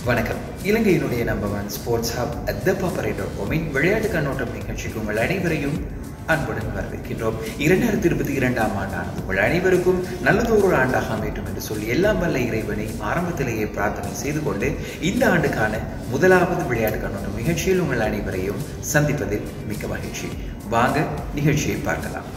வணக்கம் இலங்கையினுடைய number one sports hub the பாப்பரேட்டர் கோமின் விளையாட்டு கண்ணோட்டம் நிகழ்ச்சிக்கு உங்கள் அனைவரையும் அன்புடன் வரவேற்கின்றோம் இரண்டாயிரத்தி இருபத்தி இரண்டாம் ஆண்டானது உங்கள் அனைவருக்கும் நல்லதொரு ஆண்டாக அமையட்டும் என்று சொல்லி எல்லாம் வல்ல இறைவனை ஆரம்பத்திலேயே பிரார்த்தனை செய்து கொண்டு இந்த ஆண்டுக்கான முதலாவது விளையாட்டு கண்ணோட்டம் நிகழ்ச்சியில் உங்கள் அனைவரையும் சந்திப்பதில் மிக்க மகிழ்ச்சி வாங்க நிகழ்ச்சியை பார்க்கலாம்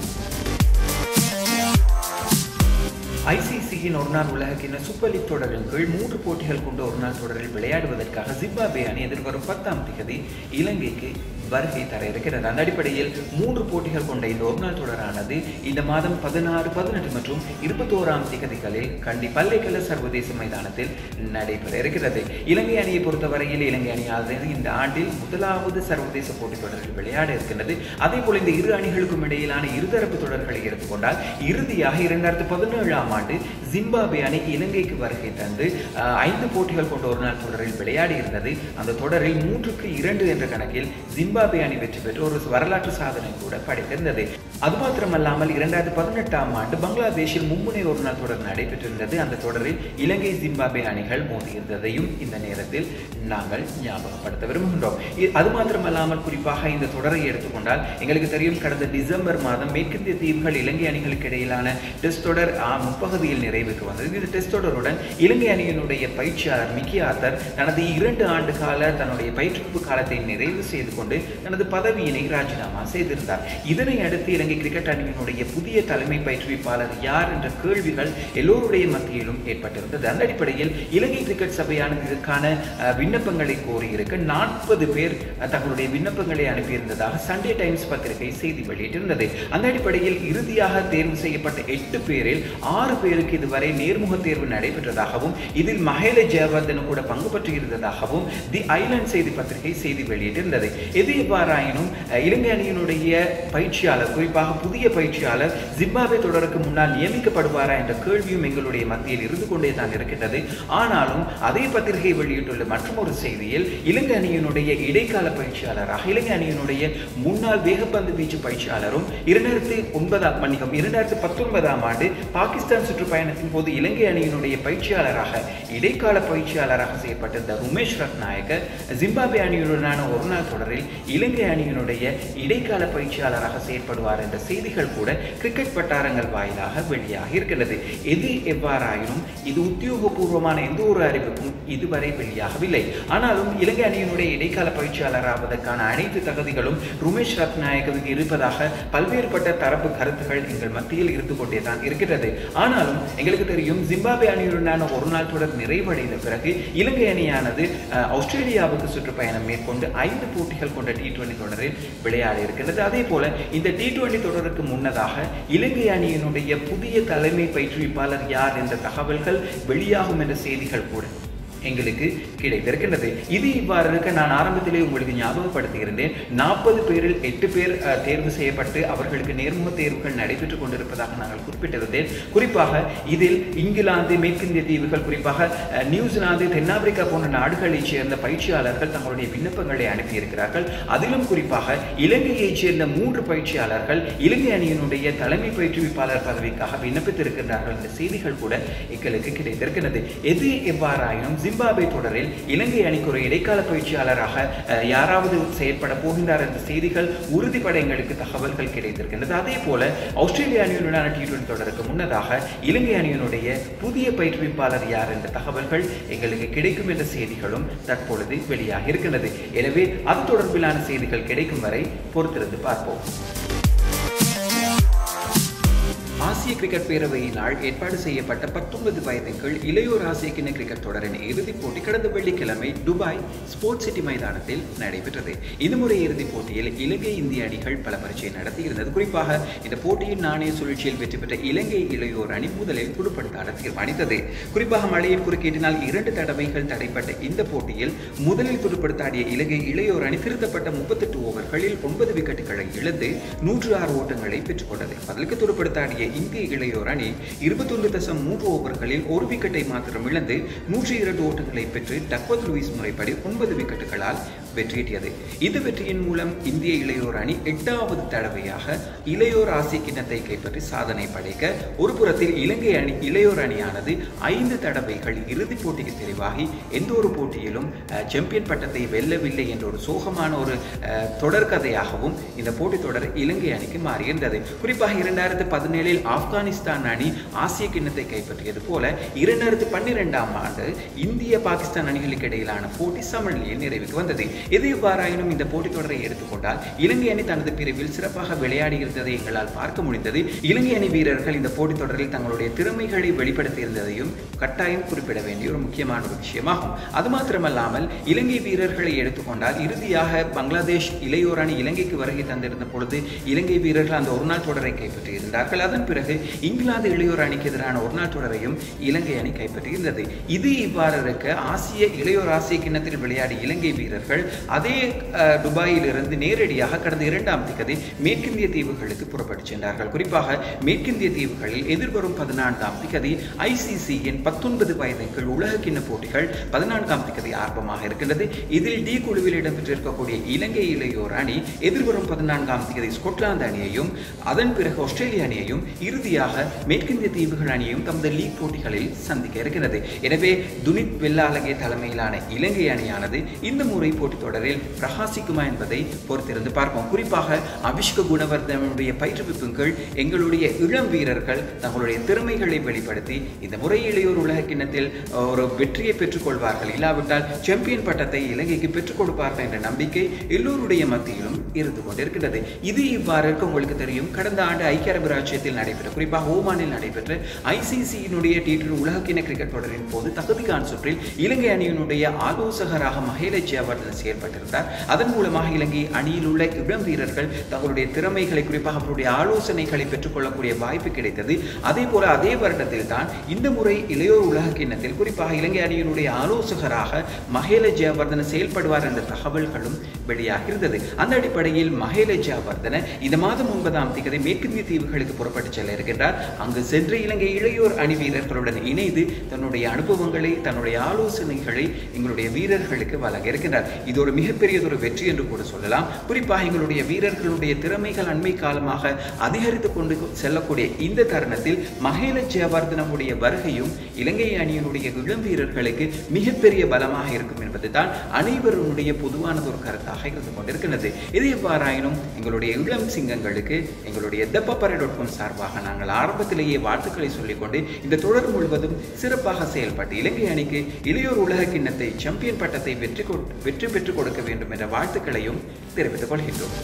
ஐசிசியின் ஒருநாள் உலகக்கிண சூப்பர் லீக் தொடரின் கீழ் மூன்று போட்டிகள் கொண்ட ஒருநாள் தொடரில் விளையாடுவதற்காக ஜிம்பாபே அணி எதிர்வரும் பத்தாம் தேதி இலங்கைக்கு வருகை தர இருக்கிறது அந்த அடிப்படையில் மூன்று போட்டிகள் கொண்ட இந்த ஒருநாள் தொடரானது இந்த மாதம் பதினாறு பதினெட்டு மற்றும் இருபத்தோராம் திகதிகளில் கண்டி பல்லைக்கல சர்வதேச மைதானத்தில் நடைபெற இருக்கிறது இலங்கை அணியை பொறுத்தவரையில் இலங்கை அணியானது இந்த ஆண்டில் முதலாவது சர்வதேச போட்டித் தொடரில் விளையாட இருக்கின்றது அதே போல இந்த இரு அணிகளுக்கும் இடையிலான இருதரப்பு தொடர்களை எடுத்துக்கொண்டால் இறுதியாக இரண்டாயிரத்து பதினேழாம் ஆண்டு ஜிம்பாபே அணி இலங்கைக்கு வருகை தந்து அஹ், ஐந்து போட்டிகள் கொண்ட ஒரு நாள் தொடரில் விளையாடி இருந்தது அந்த தொடரில் மூன்றுக்கு இரண்டு என்ற கணக்கில் ஜிம்பாபே அணி வெற்றி பெற்று ஒரு வரலாற்று சாதனை கூட படைத்திருந்தது அது மாத்திரமல்லாமல் இரண்டாயிரத்து பதினெட்டாம் ஆண்டு பங்களாதேஷில் மும்முனை ஒரு நாள் தொடர் நடைபெற்றிருந்தது அந்த தொடரில் இலங்கை ஜிம்பாபே அணிகள் மோதியிருந்ததையும் இந்த நேரத்தில் நாங்கள் ஞாபகப்படுத்த விரும்புகின்றோம் இ- அது மாத்திரமல்லாமல் குறிப்பாக இந்த தொடரை எடுத்துக்கொண்டால் எங்களுக்கு தெரியும் கடந்த டிசம்பர் மாதம் மேற்கிந்திய தீவுகள் இலங்கை அணிகளுக்கு இடையிலான டெஸ்ட் தொடர் ஆ, முற்பகுதியில் நிறைவுக்கு வந்தது இந்த டெஸ்ட் தொடருடன் இலங்கை அணியினுடைய பயிற்சியாளர் மிக்கி ஆத்தர் தனது இரண்டு ஆண்டு கால தன்னுடைய பயிற்றுவிப்பு காலத்தை நிறைவு செய்து கொண்டு தனது பதவியினை ராஜினாமா செய்திருந்தார் இதனை அடுத்து இலங்கை கிரிக்கெட் அணியினுடைய புதிய தலைமை பயிற்றுவிப்பாளர் யார் என்ற கேள்விகள் எல்லோருடைய மத்தியிலும் ஏற்பட்டிருந்தது அந்த அடிப்படையில் இலங்கை கிரிக்கெட் சபையானது இதற்கான அஹ், விண்ணப்பங்களை கோரியிருக்க நாற்பது பேர் அஹ், தங்களுடைய விண்ணப்பங்களை அனுப்பியிருந்ததாக சண்டே டைம்ஸ் பத்திரிகை செய்தி வெளியிட்டிருந்தது அந்த அடிப்படையில் இறுதியாக தேர்வு செய்யப்பட்ட எட்டு பேரில் ஆறு பேருக்கு இதுவரை நேர்முக தேர்வு நடைபெற்றதாகவும் இதில் மகேல ஜெயவர்தன் கூட பங்கு பற்றியிருந்ததாகவும் தி ஐலண்ட் செய்தி பத்திரிகை செய்தி வெளியிட்டிருந்தது எது எவ்வாறாயினும் அஹ், இலங்கை அணியினுடைய பயிற்சியாளர் குறிப்பாக புதிய பயிற்சியாளர் ஜிம்பாபே தொடருக்கு முன்னால் நியமிக்கப்படுவாரா என்ற கேள்வியும் எங்களுடைய மத்தியில் இருந்து கொண்டே தான் இருக்கின்றது ஆனாலும் அதே பத்திரிகை வெளியிட்டுள்ள மற்றொரு செய்தியில் இலங்கை அணியினுடைய இடைக்கால பயிற்சியாளராக இலங்கை அணியினுடைய முன்னாள் வேகப்பந்து வீச்சு பயிற்சியாளரும் இரண்டாயிரத்தி ஒன்பதாம் மன்னிக்கும் இரண்டாயிரத்தி பத்தொன்பதாம் ஆண்டு பாகிஸ்தான் சுற்றுப்பயணத்தின் போது இலங்கை அணியினுடைய பயிற்சியாளராக இடைக்கால பயிற்சியாளராக செயற்பட்டிருந்த உமேஷ் ரத்நாயக்க ஜிம்பாபே அணியுடனான ஒரு நாள் தொடரில் இலங்கை அணியினுடைய இடைக்கால பயிற்சியாளராக செயற்படுவார் என்ற செய்திகள் கூட கிரிக்கெட் வட்டாரங்கள் வாயிலாக வெளியாகி இருக்கிறது எது எவ்வாறாயினும் இது உத்தியோகபூர்வமான எந்த ஒரு அறிவிப்பும் இதுவரை வெளியாகவில்லை ஆனாலும் இலங்கை அணியினுடைய இடைக்கால பயிற்சியாளராவதற்கான அனைத்து தகுதிகளும் ருமேஷ் ரத்நாயகவுக்கு இருப்பதாக பல்வேறுபட்ட தரப்பு கருத்துகள் எங்கள் மத்தியில் இருந்து கொண்டே தான் இருக்கிறது ஆனாலும் எங்களுக்கு தெரியும் ஜிம்பாபே அணியுடனான ஒரு நாள் தொடர் நிறைவடைந்த பிறகு இலங்கை அணியானது அஹ், ஆஸ்திரேலியாவுக்கு சுற்றுப்பயணம் மேற்கொண்டு ஐந்து போட்டிகள் கொண்ட டி டுவெண்டி தொடரில் விளையாட இருக்கின்றது அதே போல இந்த டி டுவெண்டி தொடருக்கு முன்னதாக இலங்கை அணியினுடைய புதிய தலைமை பயிற்றுவிப்பாளர் யார் என்ற தகவல்கள் வெளியாகும் என்ற செய்திகள் கூட எங்களுக்கு கிடைத்திருக்கின்றது இது இவ்வாறு இருக்க நான் ஆரம்பத்திலே உங்களுக்கு ஞாபகப்படுத்தியிருந்தேன் நாற்பது பேரில் எட்டு பேர் அஹ், தேர்வு செய்யப்பட்டு அவர்களுக்கு நேர்முக தேர்வுகள் நடைபெற்றுக் கொண்டிருப்பதாக நாங்கள் குறிப்பிட்டிருந்தேன் குறிப்பாக இதில் இங்கிலாந்து மேற்கிந்திய தீவுகள் குறிப்பாக அஹ், நியூசிலாந்து தென்னாப்பிரிக்கா போன்ற நாடுகளைச் சேர்ந்த பயிற்சியாளர்கள் தங்களுடைய விண்ணப்பங்களை அனுப்பியிருக்கிறார்கள் அதிலும் குறிப்பாக இலங்கையைச் சேர்ந்த மூன்று பயிற்சியாளர்கள் இலங்கை அணியினுடைய தலைமை பயிற்றுவிப்பாளர் பதவிக்காக விண்ணப்பித்திருக்கிறார்கள் என்ற செய்திகள் கூட எங்களுக்கு கிடைத்திருக்கிறது எது எவ்வாறாயினும் ஜிம்பாபே தொடரில் இலங்கை அணிக்கு ஒரு இடைக்கால பயிற்சியாளராக அஹ், யாராவது செயற்பட போகின்றார் என்ற செய்திகள் உறுதிப்பட எங்களுக்கு தகவல்கள் கிடைத்திருக்கின்றது அதே போல ஆஸ்திரேலிய அணியுடனான டி டுவெண்டி தொடருக்கு முன்னதாக இலங்கை அணியினுடைய புதிய பயிற்றுவிப்பாளர் யார் என்ற தகவல்கள் எங்களுக்கு கிடைக்கும் என்ற செய்திகளும் தற்பொழுது வெளியாகி இருக்கின்றது எனவே அது தொடர்பிலான செய்திகள் கிடைக்கும் வரை பொறுத்திருந்து பார்ப்போம் ஆசிய கிரிக்கெட் பேரவையினால் ஏற்பாடு செய்யப்பட்ட பத்தொன்பது வயதின் கீழ் இளையோர் ஆசிய கிண்ண கிரிக்கெட் தொடரின் இறுதிப் போட்டி கடந்த வெள்ளிக்கிழமை துபாய் ஸ்போர்ட்ஸ் சிட்டி மைதானத்தில் நடைபெற்றது இந்த முறை இறுதிப் போட்டியில் இலங்கை இந்திய அணிகள் பல பரீட்சை நடத்தியிருந்தது குறிப்பாக இந்த போட்டியின் நாணய சுழற்சியில் வெற்றி பெற்ற இலங்கை இளையோர் அணி முதலில் துடுப்படுத்தாட தீர்மானித்தது குறிப்பாக மழையின் குறுக்கீட்டினால் இரண்டு தடவைகள் தடைப்பட்ட இந்த போட்டியில் முதலில் துடுப்படுத்தாடிய இலங்கை இளையோர் அணி திருத்தப்பட்ட முப்பத்தெட்டு ஓவர்களில் ஒன்பது விக்கெட்டுகளை இழந்து நூற்று ஆறு ஓட்டங்களை பெற்றுக்கொண்டது பதிலுக்கு துடுப்படுத்தாடிய இந்திய இளையோர் அணி இருபத்தொன்று தசம் மூன்று ஓவர்களில் ஒரு விக்கெட்டை மாத்திரம் இழந்து நூற்றி இரண்டு ஓட்டங்களை பெற்று டக்வத் லூயிஸ் முறைப்படி ஒன்பது விக்கெட்டுகளால் வெற்றியிட்டது இந்த வெற்றியின் மூலம் இந்திய இளையோர் அணி எட்டாவது தடவையாக இளையோர் ஆசிய கிண்ணத்தை கைப்பற்றி சாதனை படைக்க ஒரு புறத்தில் இலங்கை அணி இளையோர் அணியானது ஐந்து தடவைகள் இறுதிப் போட்டிக்கு தெரிவாகி எந்த ஒரு போட்டியிலும் அஹ், சாம்பியன் பட்டத்தை வெல்லவில்லை என்ற ஒரு சோகமான ஒரு அஹ், தொடர்கதையாகவும் இந்த போட்டித் தொடர் இலங்கை அணிக்கு மாறியிருந்தது குறிப்பாக இரண்டாயிரத்து பதினேழில் ஆப்கானிஸ்தான் அணி ஆசிய கிண்ணத்தை கைப்பற்றியது போல இரண்டாயிரத்து பன்னிரெண்டாம் ஆண்டு இந்திய பாகிஸ்தான் அணிகளுக்கு இடையிலான போட்டி சமநிலையில் நிறைவுக்கு வந்தது எது எவ்வாறாயினும் இந்த போட்டித் தொடரை எடுத்துக்கொண்டால் இலங்கை அணி தனது பிரிவில் சிறப்பாக விளையாடி இருந்ததை எங்களால் பார்க்க முடிந்தது இலங்கை அணி வீரர்கள் இந்த போட்டித் தொடரில் தங்களுடைய திறமைகளை வெளிப்படுத்தியிருந்ததையும் கட்டாயம் குறிப்பிட வேண்டிய ஒரு முக்கியமான ஒரு விஷயமாகும் அது மாத்திரமல்லாமல் இலங்கை வீரர்களை எடுத்துக்கொண்டால் இறுதியாக பங்களாதேஷ் இளையோர் அணி இலங்கைக்கு வருகை தந்திருந்த பொழுது இலங்கை வீரர்கள் அந்த ஒருநாள் தொடரை கைப்பற்றியிருந்தார்கள் அதன் பிறகு இங்கிலாந்து இளையோர் அணிக்கு எதிரான ஒருநாள் தொடரையும் இலங்கை அணி கைப்பற்றியிருந்தது இது இவ்வாறு இருக்க ஆசிய இளையோர் ஆசிய கிண்ணத்தில் விளையாடிய இலங்கை வீரர்கள் அதே அஹ், துபாயிலிருந்து நேரடியாக கடந்த இரண்டாம் திகதி மேற்கிந்திய தீவுகளுக்கு புறப்பட்டு சென்றார்கள் குறிப்பாக மேற்கிந்திய தீவுகளில் எதிர்வரும் பதினான்காம் திகதி ஐசிசியின் பத்தொன்பது வயதுக்குள் உலக கிண்ண போட்டிகள் பதினான்காம் திகதி ஆரம்பமாக இருக்கின்றது இதில் டி குழுவில் இடம்பெற்றிருக்கக்கூடிய இலங்கை இளையோர் அணி எதிர்வரும் பதினான்காம் திகதி ஸ்கொட்லாந்து அணியையும் அதன் பிறகு ஆஸ்திரேலிய அணியையும் இறுதியாக மேற்கிந்திய தீவுகள் அணியையும் தமது லீக் போட்டிகளில் சந்திக்க இருக்கிறது எனவே துனித் வெல்லாலகே தலைமையிலான இலங்கை அணியானது இந்த முறை போட்டித் தொடரில் பிரகாசிக்குமா என்பதை பொறுத்திருந்து பார்ப்போம் குறிப்பாக அபிஷ்க குணவர்தனுடைய பயிற்றுவிப்பின் கீழ் எங்களுடைய இளம் வீரர்கள் தங்களுடைய திறமைகளை வெளிப்படுத்தி இந்த முறை இளையோர் உலக கிண்ணத்தில் அஹ், ஒரு வெற்றியை பெற்றுக்கொள்வார்கள் இல்லாவிட்டால் சாம்பியன் பட்டத்தை இலங்கைக்கு பெற்றுக் கொடுப்பார்கள் என்ற நம்பிக்கை எல்லோருடைய மத்தியிலும் இருந்து கொண்டிருக்கிறது இது இவ்வாறு இருக்க உங்களுக்கு தெரியும் கடந்த ஆண்டு ஐக்கிய அரபு ராஜ்யத்தில் நடைபெற்ற குறிப்பாக ஓமானில் நடைபெற்ற ஐசிசியினுடைய டி உலக கிண்ண கிரிக்கெட் தொடரின் போது தகுதிகான் சுற்றில் இலங்கை அணியினுடைய ஆலோசகராக மகேல ஜெயவர்தன் செயல்பட்டிருந்தார் அதன் மூலமாக இலங்கை அணியில் உள்ள இளம் வீரர்கள் தங்களுடைய திறமைகளை குறிப்பாக அவருடைய ஆலோசனைகளை பெற்றுக்கொள்ளக்கூடிய வாய்ப்பு கிடைத்தது அதே போல அதே வருடத்தில் தான் இந்த முறை இளையோர் உலக கிண்ணத்தில் குறிப்பாக இலங்கை அணியினுடைய ஆலோசகராக மகேல ஜெயவர்தன செயல்படுவார் என்ற தகவல்களும் வெளியாகியிருந்தது அந்த அடிப்படையில் மகேல ஜெயவர்தன இந்த மாதம் ஒன்பதாம் தேதி மேற்கிந்திய தீவுகளுக்கு புறப்பட்டு செல்ல இருக்கின்றார் அங்கு சென்று இலங்கை இளையோர் அணி வீரர்களுடன் இணைந்து தன்னுடைய அனுபவங்களை தன்னுடைய ஆலோசனைகளை எங்களுடைய வீரர்களுக்கு வழங்க இருக்கின்றார் இது ஒரு மிகப்பெரியதொரு வெற்றி என்று கூட சொல்லலாம் குறிப்பாக எங்களுடைய வீரர்களுடைய திறமைகள் அண்மை காலமாக அதிகரித்து கொண்டு செல்லக்கூடிய இந்த தருணத்தில் மகேல ஜெயவர்தனமுடைய வருகையும் இலங்கை அணியினுடைய இளம் வீரர்களுக்கு மிகப்பெரிய பலமாக இருக்கும் என்பதுதான் அனைவருடைய பொதுவானது ஒரு கருத்தாக இருந்து கொண்டிருக்கிறது இது எவ்வாறாயினும் எங்களுடைய இளம் சிங்கங்களுக்கு எங்களுடைய தெப்பப்பறை டாட் காம் சார்பாக நாங்கள் ஆரம்பத்திலேயே வாழ்த்துக்களை சொல்லிக்கொண்டு இந்த தொடர் முழுவதும் சிறப்பாக செயல்பட்டு இலங்கை அணிக்கு இளையோர் உலக கிண்ணத்தை சாம்பியன் பட்டத்தை வெற்றி கொ- வெற்றி பெற்றுக் கொடுக்க வேண்டும் என்ற வாழ்த்துக்களையும் தெரிவித்துக் கொள்கின்றோம்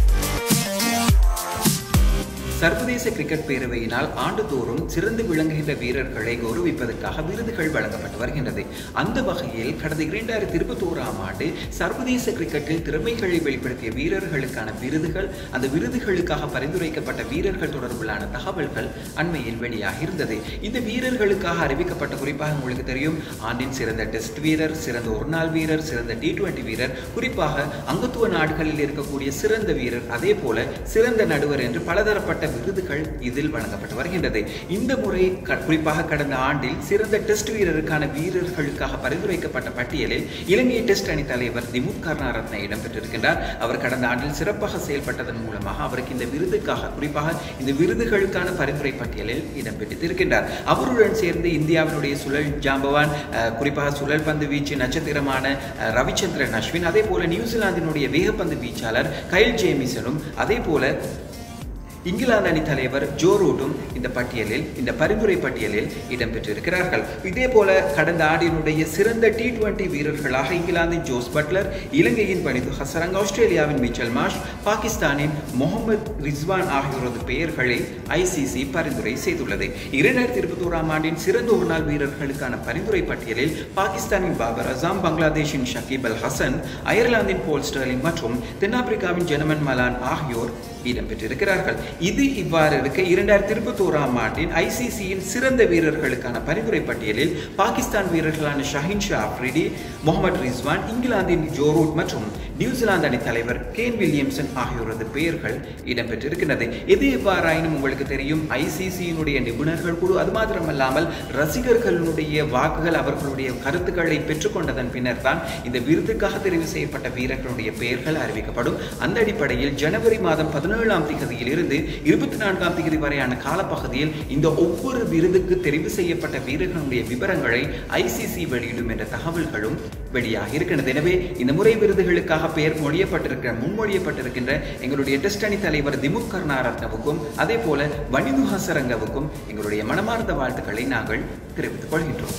சர்வதேச கிரிக்கெட் பேரவையினால் ஆண்டுதோறும் சிறந்து விளங்குகின்ற வீரர்களை கௌரவிப்பதற்காக விருதுகள் வழங்கப்பட்டு வருகின்றது அந்த வகையில் கடந்த இரண்டாயிரத்தி இருபத்தோராம் ஆண்டு சர்வதேச கிரிக்கெட்டில் திறமைகளை வெளிப்படுத்திய வீரர்களுக்கான விருதுகள் அந்த விருதுகளுக்காக பரிந்துரைக்கப்பட்ட வீரர்கள் தொடர்பிலான தகவல்கள் அண்மையில் வெளியாகி இருந்தது இந்த வீரர்களுக்காக அறிவிக்கப்பட்ட குறிப்பாக உங்களுக்கு தெரியும் ஆண்டின் சிறந்த டெஸ்ட் வீரர் சிறந்த ஒருநாள் வீரர் சிறந்த டி டுவெண்டி வீரர் குறிப்பாக அங்கத்துவ நாடுகளில் இருக்கக்கூடிய சிறந்த வீரர் அதே போல சிறந்த நடுவர் என்று பலதரப்பட்ட விருதுகள் இதில் வழங்கப்பட்டு வருகின்றது இந்த முறை க- குறிப்பாக கடந்த ஆண்டில் சிறந்த டெஸ்ட் வீரருக்கான வீரர்களுக்காக பரிந்துரைக்கப்பட்ட பட்டியலில் இலங்கை டெஸ்ட் அணி தலைவர் திமுத் கருணாரத்ன இடம்பெற்றிருக்கின்றார் அவர் கடந்த ஆண்டில் சிறப்பாக செயல்பட்டதன் மூலமாக அவருக்கு இந்த விருதுக்காக குறிப்பாக இந்த விருதுகளுக்கான பரிந்துரை பட்டியலில் இடம்பெற்றிருக்கின்றார் அவருடன் சேர்ந்து இந்தியாவினுடைய சுழல் ஜாம்பவான் அஹ், குறிப்பாக சுழல் பந்து வீச்சு நட்சத்திரமான அஹ், ரவிச்சந்திரன் அஸ்வின் அதே போல நியூசிலாந்தினுடைய வேகப்பந்து வீச்சாளர் கைல் ஜேமிசனும் அதே போல இங்கிலாந்து அணி தலைவர் ஜோ ரூட்டும் இந்த பட்டியலில் இந்த பரிந்துரை பட்டியலில் இடம்பெற்றிருக்கிறார்கள் இதே போல கடந்த ஆண்டினுடைய சிறந்த டி டுவெண்டி வீரர்களாக இங்கிலாந்தின் ஜோஸ் பட்லர் இலங்கையின் பனிது ஹசரங் ஆஸ்திரேலியாவின் மிச்சல் மாஷ் பாகிஸ்தானின் முகமது ரிஸ்வான் ஆகியோரது பெயர்களை ஐசிசி பரிந்துரை செய்துள்ளது இரண்டாயிரத்தி இருபத்தோராம் ஆண்டின் சிறந்த ஒருநாள் வீரர்களுக்கான பரிந்துரை பட்டியலில் பாகிஸ்தானின் பாபர் அசாம் பங்களாதேஷின் ஷக்கீப் அல் ஹசன் அயர்லாந்தின் போல் ஸ்டர்லிங் மற்றும் தென்னாப்பிரிக்காவின் ஜெனமன் மலான் ஆகியோர் இடம்பெற்றிருக்கிறார்கள் இது இவ்வாறு இருக்க இரண்டாயிரத்தி இருபத்தோராம் ஆண்டின் ஐசிசியின் சிறந்த வீரர்களுக்கான பரிந்துரை பட்டியலில் பாகிஸ்தான் வீரர்களான ஷஹின் ஷா அப்ரிடி முகமது ரிஸ்வான் இங்கிலாந்தின் ஜோரூட் மற்றும் நியூசிலாந்து அணி தலைவர் கேன் வில்லியம்சன் ஆகியோரது பெயர்கள் இடம்பெற்றிருக்கின்றது எது எவ்வாறாயினும் உங்களுக்கு தெரியும் ஐசிசியினுடைய நிபுணர்கள் குழு அது மாத்திரமல்லாமல் ரசிகர்களுடைய வாக்குகள் அவர்களுடைய கருத்துக்களை பெற்றுக்கொண்டதன் பின்னர் தான் இந்த விருதுக்காக தெரிவு செய்யப்பட்ட வீரர்களுடைய பெயர்கள் அறிவிக்கப்படும் அந்த அடிப்படையில் ஜனவரி மாதம் பதினேழாம் தேதியில் இருந்து இருபத்தி நான்காம் தேதி வரையான காலப்பகுதியில் இந்த ஒவ்வொரு விருதுக்கு தெரிவு செய்யப்பட்ட வீரர்களுடைய விவரங்களை ஐசிசி வெளியிடும் என்ற தகவல்களும் வெளியாகி இருக்கின்றது எனவே இந்த முறை விருதுகளுக்காக பெயர் மொழியப்பட்டிருக்கிற முன்மொழியப்பட்டிருக்கின்ற எங்களுடைய டெஸ்ட் அணி தலைவர் திமுக் கருணாரத்னவுக்கும் அதே போல வனிது ஹசரங்கவுக்கும் எங்களுடைய மனமார்ந்த வாழ்த்துக்களை நாங்கள் தெரிவித்துக் கொள்கின்றோம்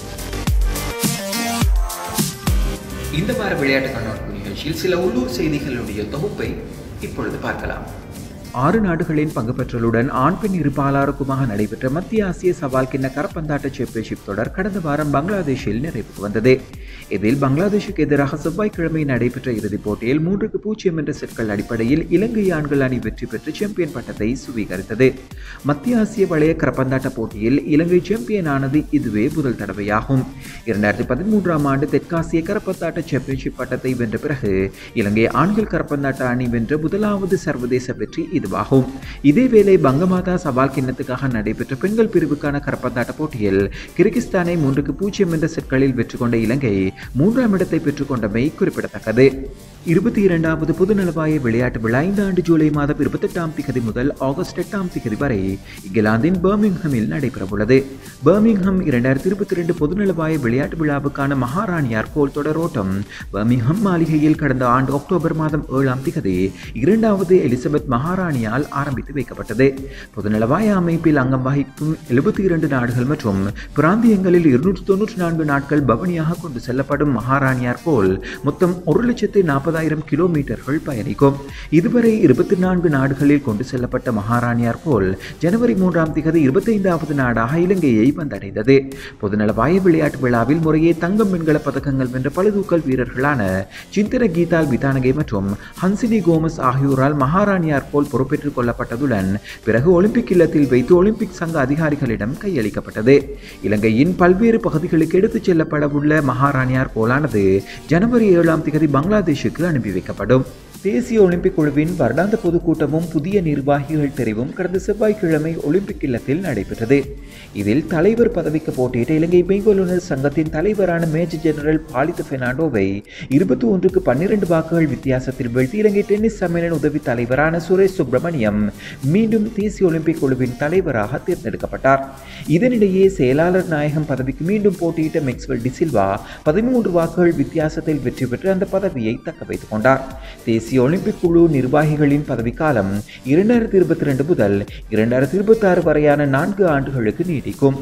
இந்த வார விளையாட்டு கண்ணோட்பு நிகழ்ச்சியில் சில உள்ளூர் செய்திகளுடைய தொகுப்பை இப்பொழுது பார்க்கலாம் ஆறு நாடுகளின் பங்கு பெற்றலுடன் ஆண் பெண் இருபாலாருக்குமாக நடைபெற்ற மத்திய ஆசிய சவால் கிண்ண கரப்பந்தாட்ட சாம்பியன்ஷிப் தொடர் கடந்த வாரம் பங்களாதேஷில் நிறைவுக்கு வந்தது இதில் பங்களாதேஷுக்கு எதிராக செவ்வாய்க்கிழமை நடைபெற்ற இறுதிப் போட்டியில் மூன்றுக்கு பூஜ்ஜியம் என்ற செட்கள் அடிப்படையில் இலங்கை ஆண்கள் அணி வெற்றி பெற்று சாம்பியன் பட்டத்தை சுவீகரித்தது மத்திய ஆசிய வளைய கரப்பந்தாட்ட போட்டியில் இலங்கை சாம்பியன் ஆனது இதுவே முதல் தடவையாகும் இரண்டாயிரத்தி பதிமூன்றாம் ஆண்டு தெற்காசிய கரப்பந்தாட்ட சாம்பியன்ஷிப் பட்டத்தை வென்ற பிறகு இலங்கை ஆண்கள் கரப்பந்தாட்ட அணி வென்ற முதலாவது சர்வதேச வெற்றி இதுவாகும் இதேவேளை பங்கமாதா சவால் கிண்ணத்துக்காக நடைபெற்ற பெண்கள் பிரிவுக்கான கரப்பந்தாட்ட போட்டியில் கிர்கிஸ்தானை மூன்றுக்கு பூஜ்ஜியம் என்ற செட்களில் வெற்றி கொண்ட இலங்கை மூன்றாம் இடத்தை பெற்றுக்கொண்டமை குறிப்பிடத்தக்கது இருபத்தி இரண்டாவது பொதுநலவாய விளையாட்டு விழா இந்த ஆண்டு ஜூலை மாதம் இருபத்தெட்டாம் திகதி முதல் ஆகஸ்ட் எட்டாம் திகதி வரை இங்கிலாந்தின் பர்மிங்ஹமில் நடைபெறவுள்ளது பர்மிங்ஹம் இரண்டாயிரத்தி இருபத்தி ரெண்டு பொதுநலவாய விளையாட்டு விழாவுக்கான மகாராணியார் கோல் தொடரோட்டம் பர்மிங்ஹம் மாளிகையில் கடந்த ஆண்டு அக்டோபர் மாதம் ஏழாம் திகதி இரண்டாவது எலிசபெத் மகாராணியால் ஆரம்பித்து வைக்கப்பட்டது பொதுநலவாய அமைப்பில் அங்கம் வகிக்கும் எழுபத்தி இரண்டு நாடுகள் மற்றும் பிராந்தியங்களில் இருநூற்றி தொன்னூற்றி நான்கு நாட்கள் பவனியாக கொண்டு செல்லப்படும் மகாராணியார் கோல் மொத்தம் ஒரு லட்சத்து நாற்பதாயிரம் கிலோமீட்டர்கள் பயணிக்கும் இதுவரை இருபத்தி நான்கு நாடுகளில் கொண்டு செல்லப்பட்ட மகாராணியார் கோல் ஜனவரி மூன்றாம் திகதி இருபத்தைந்தாவது நாடாக இலங்கையை வந்தடைந்தது பொதுநலவாய விளையாட்டு விழாவில் முறையே தங்கம் வெண்கல பதக்கங்கள் வென்ற பழுதூக்கல் வீரர்களான சிந்தன கீதால் பிதானகை மற்றும் ஹன்சினி கோமஸ் ஆகியோரால் மகாராணியார் கோல் பொறுப்பேற்றுக் கொள்ளப்பட்டதுடன் பிறகு ஒலிம்பிக் இல்லத்தில் வைத்து ஒலிம்பிக் சங்க அதிகாரிகளிடம் கையளிக்கப்பட்டது இலங்கையின் பல்வேறு பகுதிகளுக்கு எடுத்துச் செல்லப்படவுள்ள மகாராணியார் கோலானது ஜனவரி ஏழாம் திகதி பங்களாதேஷுக்கு அனுப்பி வைக்கப்படும் தேசிய ஒலிம்பிக் குழுவின் வருடாந்த பொதுக்கூட்டமும் புதிய நிர்வாகிகள் தெரிவும் கடந்த செவ்வாய்க்கிழமை ஒலிம்பிக் இல்லத்தில் நடைபெற்றது இதில் தலைவர் பதவிக்கு போட்டியிட்ட இலங்கை பெங்கோலுனர் சங்கத்தின் தலைவரான மேஜர் ஜெனரல் பாலித பெர்னாண்டோவை இருபத்தி ஒன்றுக்கு பன்னிரண்டு வாக்குகள் வித்தியாசத்தில் வீழ்த்தி இலங்கை டென்னிஸ் சம்மேளன உதவி தலைவரான சுரேஷ் சுப்பிரமணியம் மீண்டும் தேசிய ஒலிம்பிக் குழுவின் தலைவராக தேர்ந்தெடுக்கப்பட்டார் இதனிடையே செயலாளர் நாயகம் பதவிக்கு மீண்டும் போட்டியிட்ட மெக்ஸ்வெல் டிசில்வா பதிமூன்று வாக்குகள் வித்தியாசத்தில் வெற்றி பெற்று அந்த பதவியை தக்க வைத்துக் கொண்டார் தேசிய ஒலிம்பிக் குழு நிர்வாகிகளின் பதவிக்காலம் இரண்டாயிரத்தி இருபத்தி ரெண்டு முதல் இரண்டாயிரத்தி இருபத்தி ஆறு வரையான நான்கு ஆண்டுகளுக்கு நீடிக்கும்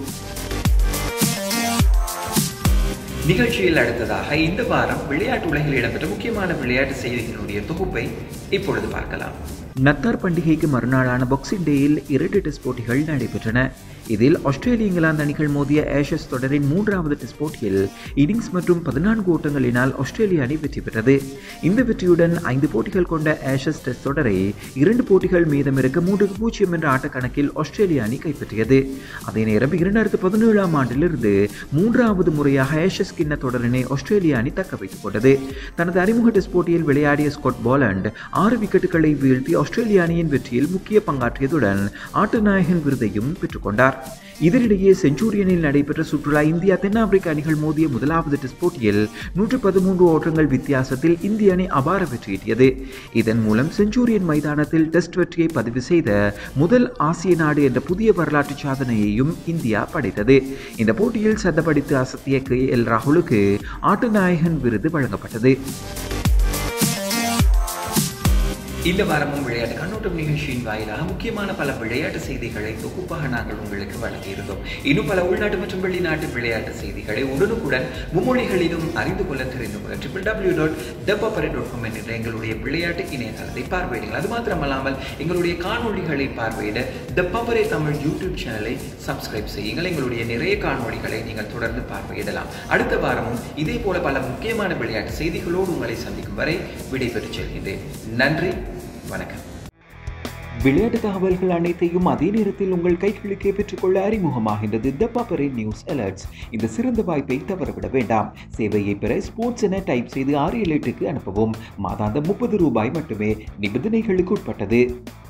நிகழ்ச்சியில் அடுத்ததாக இந்த வாரம் விளையாட்டு உலகில் இடம்பெற்ற முக்கியமான விளையாட்டு செய்திகளுடைய தொகுப்பை இப்பொழுது பார்க்கலாம் நத்தார் பண்டிகைக்கு மறுநாளான பாக்ஸிங் டேயில் இரண்டு டெஸ்ட் போட்டிகள் நடைபெற்றன இதில் ஆஸ்திரேலிய இங்கிலாந்து அணிகள் மோதிய ஆஷஸ் தொடரின் மூன்றாவது டெஸ்ட் போட்டியில் இன்னிங்ஸ் மற்றும் பதினான்கு ஓட்டங்களினால் ஆஸ்திரேலிய அணி வெற்றி பெற்றது இந்த வெற்றியுடன் ஐந்து போட்டிகள் கொண்ட ஆஷஸ் டெஸ்ட் தொடரை இரண்டு போட்டிகள் மீதமிருக்க மூன்றுக்கு பூஜ்ஜியம் என்ற ஆட்டக்கணக்கில் ஆஸ்திரேலிய அணி கைப்பற்றியது அதே நேரம் இரண்டாயிரத்து பதினேழாம் ஆண்டிலிருந்து மூன்றாவது முறையாக ஆஷஸ் கிண்ண தொடரினை ஆஸ்திரேலிய அணி தக்க வைத்துக் கொண்டது தனது அறிமுக டெஸ்ட் போட்டியில் விளையாடிய ஸ்காட் பாலண்ட் ஆறு விக்கெட்டுகளை வீழ்த்தி ஆஸ்திரேலிய அணியின் வெற்றியில் முக்கிய பங்காற்றியதுடன் ஆட்டநாயகன் விருதையும் பெற்றுக்கொண்டார் இதனிடையே செஞ்சுரியனில் நடைபெற்ற சுற்றுலா இந்தியா தென்னாப்பிரிக்க அணிகள் மோதிய முதலாவது டெஸ்ட் போட்டியில் நூற்று பதிமூன்று ஓட்டங்கள் வித்தியாசத்தில் இந்திய அணி அபார வெற்றியீட்டியது இதன் மூலம் செஞ்சுரியன் மைதானத்தில் டெஸ்ட் வெற்றியை பதிவு செய்த முதல் ஆசிய நாடு என்ற புதிய வரலாற்று சாதனையையும் இந்தியா படைத்தது இந்த போட்டியில் சதப்படித்து அசத்திய கே எல் ராகுலுக்கு ஆட்டநாயகன் விருது வழங்கப்பட்டது இந்த வாரமும் விளையாட்டு கண்ணோட்டம் நிகழ்ச்சியின் வாயிலாக முக்கியமான பல விளையாட்டு செய்திகளை தொகுப்பாக நாங்கள் உங்களுக்கு வழங்கியிருந்தோம் இன்னும் பல உள்நாட்டு மற்றும் வெளிநாட்டு விளையாட்டு செய்திகளை உடனுக்குடன் மும்மொழிகளிலும் அறிந்து கொள்ள தெரிந்து கொள்ள ட்ரிபிள் டபிள்யூ டாட் டப்பாப்பரை டாட் காம் என்ற எங்களுடைய விளையாட்டு இணையதளத்தை பார்வையிடுங்கள் அது மாத்திரமல்லாமல் எங்களுடைய காணொளிகளை பார்வையிட டப்பாப்பரை தமிழ் யூடியூப் சேனலை சப்ஸ்கிரைப் செய்யுங்கள் எங்களுடைய நிறைய காணொளிகளை நீங்கள் தொடர்ந்து பார்வையிடலாம் அடுத்த வாரமும் இதே போல பல முக்கியமான விளையாட்டு செய்திகளோடு உங்களை சந்திக்கும் வரை விடைபெற்று செல்கின்றேன் நன்றி வணக்கம் விளையாட்டு தகவல்கள் அனைத்தையும் அதே நேரத்தில் உங்கள் கைகளுக்கே பெற்றுக்கொள்ள அறிமுகமாகின்றது த பப்பரின் நியூஸ் அலர்ட்ஸ் இந்த சிறந்த வாய்ப்பை தவறவிட வேண்டாம் சேவையை பெற ஸ்போர்ட்ஸ் என டைப் செய்து ஆறு ஏழு எட்டுக்கு அனுப்பவும் மாதாந்தம் முப்பது ரூபாய் மட்டுமே நிபந்தனைகளுக்கு உட்பட்டது